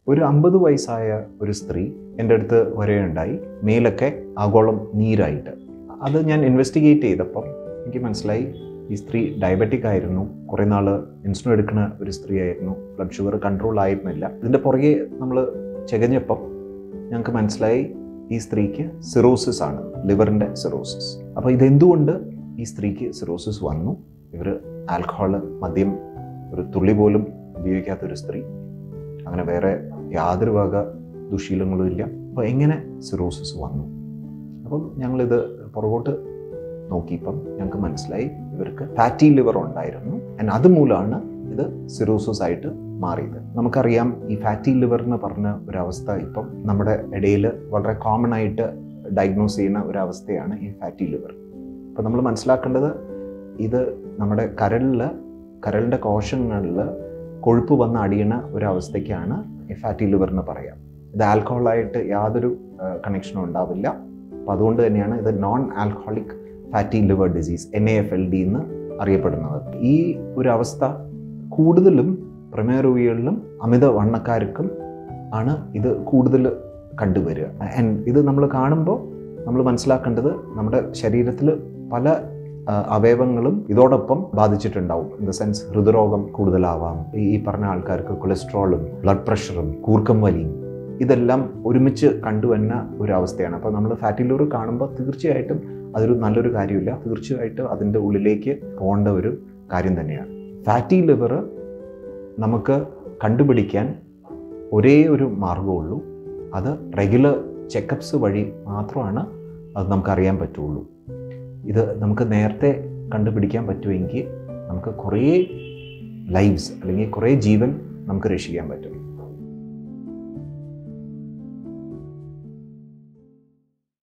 ഒരു അമ്പത് വയസ്സായ ഒരു സ്ത്രീ എൻ്റെ അടുത്ത് വരെയുണ്ടായി മേലൊക്കെ ആഗോളം നീരായിട്ട് അത് ഞാൻ ഇൻവെസ്റ്റിഗേറ്റ് ചെയ്തപ്പം എനിക്ക് മനസ്സിലായി ഈ സ്ത്രീ ഡയബറ്റിക് ആയിരുന്നു കുറേ നാൾ ഇൻസുലിൻ എടുക്കുന്ന ഒരു സ്ത്രീ ആയിരുന്നു ബ്ലഡ് ഷുഗർ കൺട്രോൾ ആയിരുന്നില്ല ഇതിൻ്റെ പുറകെ നമ്മൾ ചെകഞ്ഞപ്പം ഞങ്ങൾക്ക് മനസ്സിലായി ഈ സ്ത്രീക്ക് സിറോസിസ് ആണ് ലിവറിൻ്റെ സിറോസിസ് അപ്പോൾ ഇതെന്തുകൊണ്ട് ഈ സ്ത്രീക്ക് സിറോസിസ് വന്നു ഇവർ ആൽക്കഹോൾ മദ്യം ഒരു തുള്ളി പോലും ഉപയോഗിക്കാത്തൊരു സ്ത്രീ അങ്ങനെ വേറെ യാതൊരു വക ദുശീലങ്ങളും ഇല്ല അപ്പോൾ എങ്ങനെ സിറോസിസ് വന്നു അപ്പം ഞങ്ങളിത് പുറകോട്ട് നോക്കിയപ്പം ഞങ്ങൾക്ക് മനസ്സിലായി ഇവർക്ക് ഫാറ്റി ലിവർ ഉണ്ടായിരുന്നു ആൻഡ് അതുമൂലമാണ് ഇത് സിറോസിസ് ആയിട്ട് മാറിയത് നമുക്കറിയാം ഈ ഫാറ്റി ലിവർ എന്ന് പറഞ്ഞ ഒരവസ്ഥ ഇപ്പം നമ്മുടെ ഇടയിൽ വളരെ കോമൺ ആയിട്ട് ഡയഗ്നോസ് ചെയ്യുന്ന ഒരവസ്ഥയാണ് ഈ ഫാറ്റി ലിവർ അപ്പോൾ നമ്മൾ മനസ്സിലാക്കേണ്ടത് ഇത് നമ്മുടെ കരളിൽ കരളിൻ്റെ കോശങ്ങളിൽ കൊഴുപ്പ് വന്ന് അടിയണ ഒരവസ്ഥയ്ക്കാണ് ഈ ഫാറ്റി ലിവർ എന്ന് പറയാം ഇത് ആൽക്കഹോളായിട്ട് യാതൊരു കണക്ഷനും ഉണ്ടാവില്ല അപ്പം അതുകൊണ്ട് തന്നെയാണ് ഇത് non alcoholic fatty liver disease N A F L D എന്ന് അറിയപ്പെടുന്നത് ഈ ഒരു അവസ്ഥ കൂടുതലും പ്രമേയ രോഗികളിലും അമിത വണ്ണക്കാർക്കും ആണ് ഇത് കൂടുതൽ കണ്ടുവരിക ആൻഡ് ഇത് നമ്മൾ കാണുമ്പോൾ നമ്മൾ മനസ്സിലാക്കേണ്ടത് നമ്മുടെ ശരീരത്തിൽ പല ആ, അവയവങ്ങളും ഇതോടൊപ്പം ബാധിച്ചിട്ടുണ്ടാവും ഇൻ ദ സെൻസ് ഹൃദ്രോഗം കൂടുതലാവാം ഈ ഈ പറഞ്ഞ ആൾക്കാർക്ക് കൊളസ്ട്രോളും ബ്ലഡ് പ്രഷറും കൂർക്കം വലിയും ഇതെല്ലാം ഒരുമിച്ച് കണ്ടുവരുന്ന ഒരു അവസ്ഥയാണ് അപ്പോൾ നമ്മൾ ഫാറ്റി ലിവർ കാണുമ്പോൾ തീർച്ചയായിട്ടും അതൊരു നല്ലൊരു കാര്യമില്ല തീർച്ചയായിട്ടും അതിൻ്റെ ഉള്ളിലേക്ക് പോകേണ്ട ഒരു കാര്യം തന്നെയാണ് ഫാറ്റി ലിവർ നമുക്ക് കണ്ടുപിടിക്കാൻ ഒരേ ഒരു മാർഗമുള്ളൂ അത് റെഗുലർ ചെക്കപ്സ് വഴി മാത്രമാണ് അത് നമുക്കറിയാൻ പറ്റുള്ളൂ ഇത് നമുക്ക് നേരത്തെ കണ്ടുപിടിക്കാൻ പറ്റുമെങ്കിൽ നമുക്ക് കുറേ ലൈവ്സ് അല്ലെങ്കിൽ കുറേ ജീവൻ നമുക്ക് രക്ഷിക്കാൻ പറ്റും